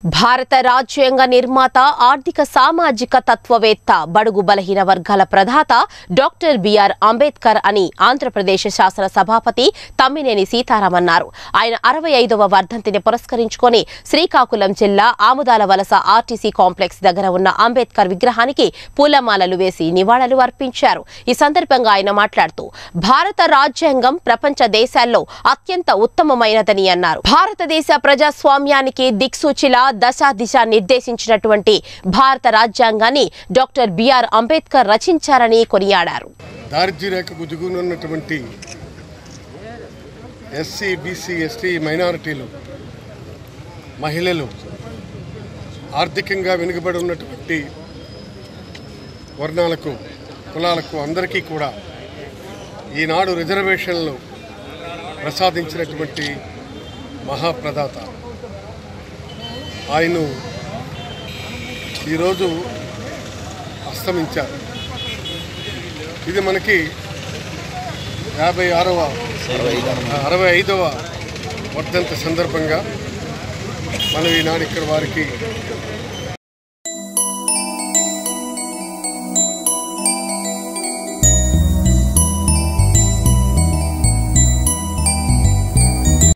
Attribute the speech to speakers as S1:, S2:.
S1: భారత రాజ్యాంగ నిర్మాత ఆర్థిక సామాజిక తత్వవేత్త బడుగు బలహీన వర్గాల ప్రదాత డాక్టర్ బిఆర్ అంబేద్కర్ అని ఆంధ్రప్రదేశ్ శాసన సభాపతి తమ్మినేని సీతారాం అన్నారు ఆయన అరవై ఐదవ వర్ధంతిని పురస్కరించుకొని శ్రీకాకుళం జిల్లా ఆముదాల వలస ఆర్టీసీ కాంప్లెక్స్ దగ్గర ఉన్న అంబేద్కర్ విగ్రహానికి పూలమాలలు వేసి నివాళులు అర్పించారు ఈ సందర్భంగా ఆయన మాట్లాడుతూ భారత రాజ్యాంగం ప్రపంచ దేశాల్లో అత్యంత ఉత్తమమైనదని అన్నారు భారతదేశ ప్రజాస్వామ్యానికి దిక్సూచిలా దశ దిశ నిర్దేశించినటువంటి భారత రాజ్యాంగాన్ని డాక్టర్ బిఆర్ అంబేద్కర్ రచించారని కొనియాడారు
S2: దారిద్ర్య రేఖకు దిగునున్నటువంటి ఎస్సీ బీసీ ఎస్టీ మైనారిటీలు మహిళలు ఆర్థికంగా వెనుకబడి ఉన్నటువంటి వర్ణాలకు కులాలకు అందరికీ కూడా ఈనాడు రిజర్వేషన్లు ప్రసాదించినటువంటి మహాప్రదాత ఆయన ఈరోజు అస్తమించారు ఇది మనకి యాభై ఆరవ అరవై ఐదవ వర్ధంతి సందర్భంగా మనం ఈనాడు ఇక్కడ వారికి